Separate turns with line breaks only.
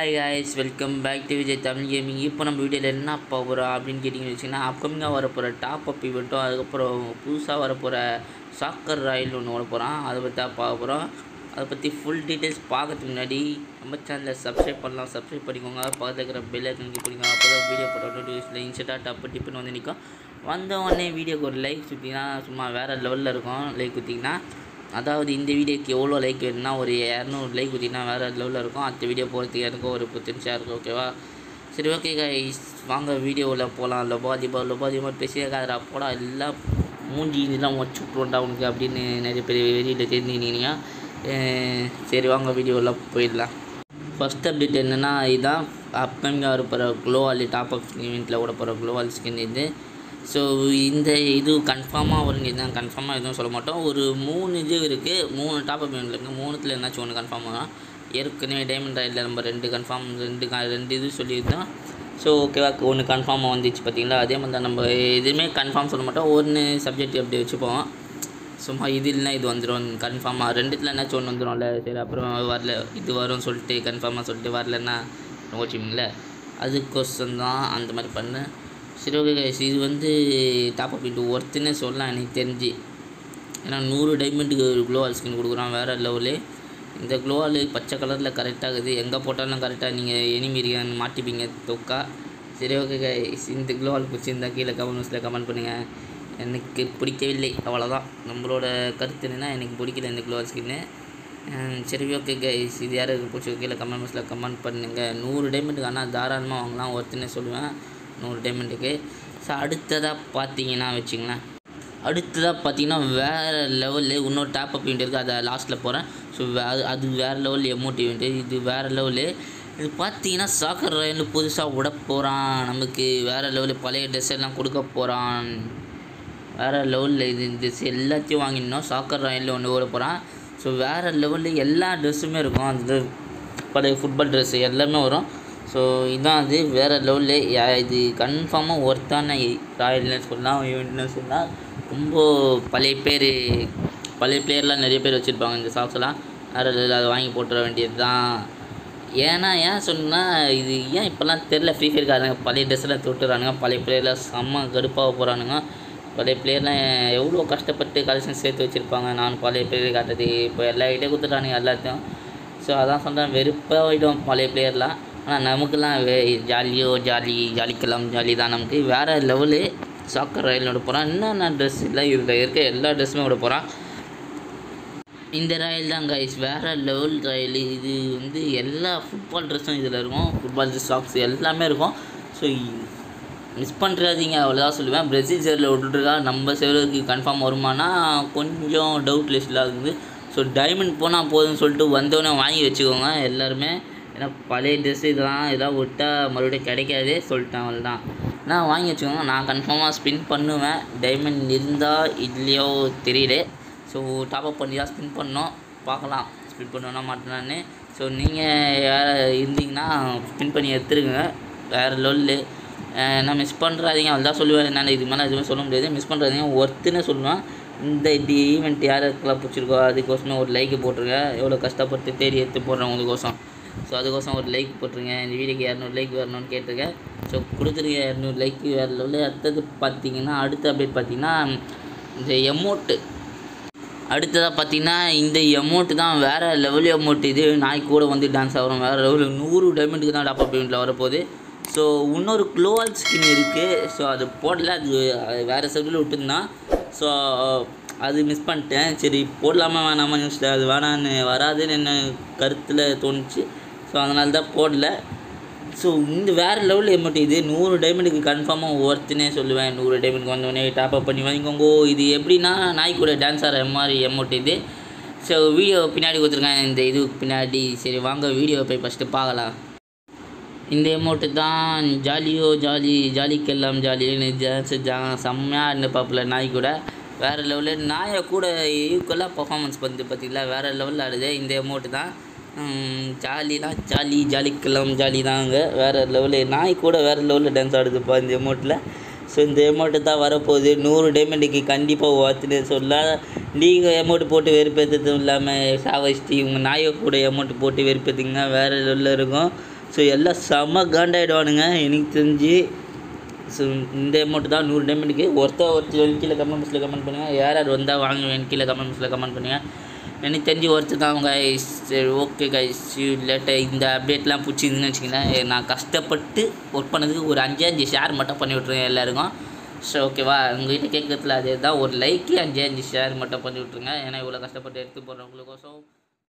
hi guys welcome back to Vijay Tamil gaming இப்போ நம்ம வீடியோவில் என்ன போகிறோம் அப்படின்னு கேட்டிங்கன்னு வச்சிங்கன்னா அப்கமிங்காக வரப்போகிற டாப் அப் இவெண்ட்டும் அதுக்கப்புறம் புதுசாக வரப்போகிற சாக்கர் ராயல் ஒன்று ஓட போகிறோம் அதை பற்றி தான் பார்க்க போகிறோம் அதை பற்றி ஃபுல் டீட்டெயில்ஸ் பார்க்கறதுக்கு முன்னாடி நம்ம சேனலை சப்ஸ்கிரைப் பண்ணலாம் சப்ஸ்கிரைப் பண்ணிக்கோங்க பக்கத்தில் இருக்கிற பெல் ஐக்கன் கிளிக் பண்ணிக்கோங்க அப்போ தான் வீடியோ போட்ட நோட்டிஃபிகேஷனில் இன்ஸ்டா டப்பு டிப்புன்னு வந்து நிற்கும் வந்த உடனே வீடியோக்கு ஒரு லைக் சுற்றினா சும்மா வேறு லெவலில் இருக்கும் லைக் குத்திங்கன்னா அதாவது இந்த வீடியோக்கு எவ்வளோ லைக் வேணும்னா ஒரு இரநூறு லைக் ஊற்றினா வேறு லெவலில் இருக்கும் அடுத்த வீடியோ போகிறதுக்கு எனக்கும் ஒரு பொத்தன்ஷியாக இருக்கும் ஓகேவா சரி ஓகே கைஸ் வாங்க வீடியோவில் போகலாம் லொபா தீபா லொபா தீபா பேசியே காதரா போடா எல்லாம் மூஞ்சி இதெல்லாம் வச்சு விட்ருவோண்டா உனக்கு அப்படின்னு நிறைய பேர் வெளியில் தெரிஞ்சுக்கினீங்க சரி வாங்க வீடியோவில் போயிடலாம் ஃபஸ்ட் அப்டேட் என்னென்னா இதுதான் அப்பமிங்க வர போகிற க்ளோவால் டாப் அப் ஈவெண்ட்டில் ஓட போகிற க்ளோவால் ஸ்கின் இது ஸோ இந்த இது கன்ஃபார்மாக வருங்க இதுதான் கன்ஃபார்மாக எதுவும் சொல்ல மாட்டோம் ஒரு மூணு இது இருக்குது மூணு டாப் அப் ஈவெண்ட் இருக்குது மூணுத்தில் என்னாச்சும் ஒன்று கன்ஃபார்மாக ஏற்கனவே டைமண்ட் ராயில் நம்ம ரெண்டு கன்ஃபார்ம் ரெண்டு க- ரெண்டு இது சொல்லியிருந்தோம் ஸோ ஓகேவா ஒன்று கன்ஃபார்மாக வந்துச்சு பார்த்தீங்களா அதே மாதிரி தான் நம்ம எதுவுமே கன்ஃபார்ம் சொல்ல மாட்டோம் ஒன்று சப்ஜெக்ட் அப்படி வச்சுப்போம் சும்மா இது இல்லைனா இது வந்துடும் கன்ஃபார்மாக ரெண்டுத்தில் என்னாச்சும் ஒன்று வந்துடும்ல சரி அப்புறம் வரல இது வரும்னு சொல்லிட்டு கன்ஃபார்மாக சொல்லிட்டு வரலன்னா ஓச்சுவீங்களே அதுக்கோசம் தான் அந்த மாதிரி பண்ணேன் சரி ஓகே guys இது வந்து டாப் அப் இது ஒர்த்துன்னே சொல்லலாம் எனக்கு தெரிஞ்சு ஏன்னா நூறு டைமண்டுக்கு ஒரு க்ளோவால் ஸ்கின் கொடுக்குறான் வேறு லெவலு இந்த க்ளோவால் பச்சை கலரில் கரெக்டாகுது எங்கே போட்டாலும் கரெக்டாக நீங்கள் எனிமி இருக்கான்னு மாட்டிப்பீங்க தொக்கா சரி ஓகே guys இந்த க்ளோவால் பிடிச்சிருந்தா கீழே கமெண்ட்ஸில் கமெண்ட் பண்ணுங்கள் எனக்கு பிடிக்கவில்லை அவ்வளோதான் நம்மளோட கருத்து என்னன்னா எனக்கு பிடிக்கல இந்த க்ளோவால் ஸ்கின்னு சரி ஓகே கைஸ் இது யாருக்கு பிடிச்சி கீழே கமெண்ட் பாக்ஸில் கமெண்ட் பண்ணுங்கள் நூறு டைமண்டுக்கு ஆனால் தாராளமாக வாங்கலாம் ஒருத்தனே சொல்லுவேன் நூறு டைமண்டுக்கு ஸோ அடுத்ததாக பார்த்தீங்கன்னா வச்சுங்களேன் அடுத்ததாக பார்த்தீங்கன்னா வேறு லெவலு இன்னொரு டாப் அப் ஈவெண்ட் இருக்குது அதை லாஸ்ட்டில் போகிறேன் ஸோ அது அது வேறு லெவல் எமௌண்ட் ஈவெண்ட்டு இது வேறு லெவலு இது பார்த்தீங்கன்னா சாக்கர் ரயில் புதுசாக விட போகிறான் நமக்கு வேறு லெவலு பழைய ட்ரெஸ் எல்லாம் கொடுக்க போகிறான் வேறு லெவலில் இது இந்த ட்ரெஸ் எல்லாத்தையும் வாங்கிடணும் சாக்கர் ராயலில் ஒன்று ஓட போகிறான் ஸோ வேறு லெவலில் எல்லா ட்ரெஸ்ஸுமே இருக்கும் அந்த பழைய ஃபுட்பால் ட்ரெஸ்ஸு எல்லாமே வரும் ஸோ இதான் அது வேறு லெவலில் இது கன்ஃபார்மாக ஒர்த்தான ராயல்னு சொல்லலாம் ஈவெண்ட்னு சொல்லலாம் ரொம்ப பழைய பேர் பழைய பிளேயர்லாம் நிறைய பேர் வச்சுருப்பாங்க இந்த சாக்ஸ்லாம் வேறு level, அதை வாங்கி போட்டுற வேண்டியது தான் ஏன்னா ஏன் சொன்னால் இது ஏன் இப்போல்லாம் தெரில ஃப்ரீ ஃபயர் காரங்க பழைய ட்ரெஸ்ஸெல்லாம் தொட்டுறானுங்க பழைய பிளேயர்லாம் செம்ம கடுப்பாக போகிறானுங்க பழைய பிளேயர்லாம் எவ்வளோ கஷ்டப்பட்டு கலெக்ஷன் சேர்த்து வச்சுருப்பாங்க நான் பழைய பிளேயர் காட்டுறது இப்போ எல்லா கிட்டே கொடுத்துட்டானுங்க எல்லாத்தையும் ஸோ அதான் சொல்கிறேன் வெறுப்பாகிடும் பழைய பிளேயர்லாம் ஆனால் நமக்குலாம் வே ஜாலியோ ஜாலி ஜாலிக்கலாம் ஜாலி தான் நமக்கு வேறு லெவலு சாக்கர் ரயில் விட போகிறான் என்னென்ன ட்ரெஸ் இல்லை இதில் இருக்க எல்லா ட்ரெஸ்ஸுமே விட போகிறான் இந்த ராயல் தான் கைஸ் வேறு லெவல் ராயல் இது வந்து எல்லா ஃபுட்பால் ட்ரெஸ்ஸும் இதில் இருக்கும் ஃபுட்பால் ட்ரெஸ் சாக்ஸ் எல்லாமே இருக்கும் ஸோ மிஸ் பண்ணுறாதீங்க அவ்வளோதான் சொல்லுவேன் பிரேசில் சேரில் விட்டுருக்கா நம்ம சேருக்கு கன்ஃபார்ம் வருமானா கொஞ்சம் டவுட் லிஸ்ட்டில் இருக்குது ஸோ டைமண்ட் போனால் போதும்னு சொல்லிட்டு வந்தவொடனே வாங்கி வச்சுக்கோங்க எல்லாருமே ஏன்னா பழைய ட்ரெஸ் இதெல்லாம் இதெல்லாம் விட்டால் மறுபடியும் கிடைக்காதே சொல்லிட்டேன் அவள் தான் நான் வாங்கி வச்சுக்கோங்க நான் கன்ஃபார்மாக ஸ்பின் பண்ணுவேன் டைமண்ட் இருந்தால் இல்லையோ தெரியல ஸோ டாப் அப் பண்ணி தான் ஸ்பின் பண்ணோம் பார்க்கலாம் ஸ்பின் பண்ணுவேன்னா மாட்டேனான்னு ஸோ நீங்கள் யார் இருந்தீங்கன்னா ஸ்பின் பண்ணி எடுத்துருங்க வேறு லொல்லு நான் மிஸ் பண்ணுறாதீங்க அவள் தான் சொல்லுவேன் என்னால் இதுக்கு மேலே எதுவுமே சொல்ல முடியாது மிஸ் பண்ணுறாதீங்க ஒர்த்துன்னு சொல்லுவேன் இந்த டி ஈவெண்ட் யாருக்கெல்லாம் பிடிச்சிருக்கோ அதுக்கோசமே ஒரு லைக் போட்டுருங்க எவ்வளோ கஷ்டப்பட்டு தேடி எடுத்து போடுறேன் உங்களுக்கோசம் ஸோ அதுக்கோசம் ஒரு லைக் போட்டுருங்க இந்த வீடியோக்கு இரநூறு லைக் வரணும்னு கேட்டிருக்கேன் ஸோ கொடுத்துருங்க இரநூறு லைக் வேறு லெவலில் அடுத்தது பார்த்தீங்கன்னா அடுத்த அப்டேட் பார்த்தீங்கன்னா இந்த எமௌண்ட்டு அடுத்ததாக பார்த்தீங்கன்னா இந்த எமௌண்ட்டு தான் வேறு லெவல் எமௌண்ட் இது நாய் கூட வந்து டான்ஸ் ஆகிறோம் வேறு லெவலில் நூறு டைமண்டுக்கு தான் டாப் பேமெண்ட்டில் வரப்போகுது ஸோ இன்னொரு க்ளோவால் ஸ்கின் இருக்குது ஸோ அது போடல அது அது வேறு சைடில் விட்டுருந்தான் ஸோ அது மிஸ் பண்ணிட்டேன் சரி போடலாமா வேணாமா நியூஸில் அது வேணான்னு வராதுன்னு என்ன கருத்தில் தோணுச்சு ஸோ அதனால தான் போடல ஸோ இந்த வேறு லெவலில் எமௌண்ட் இது நூறு டைமண்டுக்கு கன்ஃபார்மாக ஒர்த்துனே சொல்லுவேன் நூறு டைமண்டுக்கு வந்தோடனே டாப் அப் பண்ணி வாங்கிக்கோங்க இது எப்படின்னா நாய் கூட டான்ஸ் ஆடுற மாதிரி எமௌண்ட் இது ஸோ வீடியோ பின்னாடி கொடுத்துருக்கேன் இந்த இது பின்னாடி சரி வாங்க வீடியோ போய் ஃபஸ்ட்டு பார்க்கலாம் இந்த எமௌண்ட்டு தான் ஜாலியோ ஜாலி ஜாலிக்கெல்லாம் ஜாலின்னு டான்ஸ் ஜா செம்மையாக இருந்த பாப்பில் நாய் கூட வேறு லெவலில் நாயை கூட ஈக்குவலாக பர்ஃபார்மன்ஸ் பண்ணுது பார்த்தீங்களா வேறு லெவலில் ஆடுது இந்த எமௌண்ட்டு தான் ஜாலிலாம் ஜாலி ஜாலிக்கெல்லாம் ஜாலி தாங்க வேறு லெவலில் நாய் கூட வேறு லெவலில் டான்ஸ் ஆடுதுப்பா இந்த எமௌண்ட்டில் ஸோ இந்த அமௌண்ட்டு தான் வரப்போகுது நூறு டைமண்டுக்கு கண்டிப்பாக வாத்துன்னு சொல்ல நீங்கள் அமௌண்ட் போட்டு வெறுப்பேற்றதும் இல்லாமல் சாவஸ்டி உங்கள் நாயை கூட அமௌண்ட் போட்டு வெறுப்பேற்றுங்க வேறு லெவலில் இருக்கும் ஸோ எல்லாம் செம காண்டாயிடுவானுங்க எனக்கு தெரிஞ்சு ஸோ இந்த அமௌண்ட் தான் நூறு டைமண்டுக்கு ஒருத்தர் ஒருத்தர் கீழே கமெண்ட் பாக்ஸில் கமெண்ட் பண்ணுங்கள் யார் யார் வந்தால் வாங்குவேன் கீழே கமெண்ட் பாக்ஸில் கமெண்ட் பண்ணுங்கள் எனக்கு தெரிஞ்சு ஒருத்தர் தான் அவங்க சரி ஓகே கைஸ் லேட்டாக இந்த அப்டேட்லாம் பிடிச்சிருந்துன்னு வச்சிங்களேன் நான் கஷ்டப்பட்டு ஒர்க் பண்ணதுக்கு ஒரு அஞ்சு அஞ்சு ஷேர் மட்டும் பண்ணி விட்ருங்க எல்லாருக்கும் ஸோ ஓகேவா உங்ககிட்ட கேட்கறதுல அதே தான் ஒரு லைக்கு அஞ்சு அஞ்சு ஷேர் மட்டும் பண்ணி விட்ருங்க ஏன்னா இவ்வளோ கஷ்டப்பட்டு எடுத்து போடுறவங்களுக்கோசம்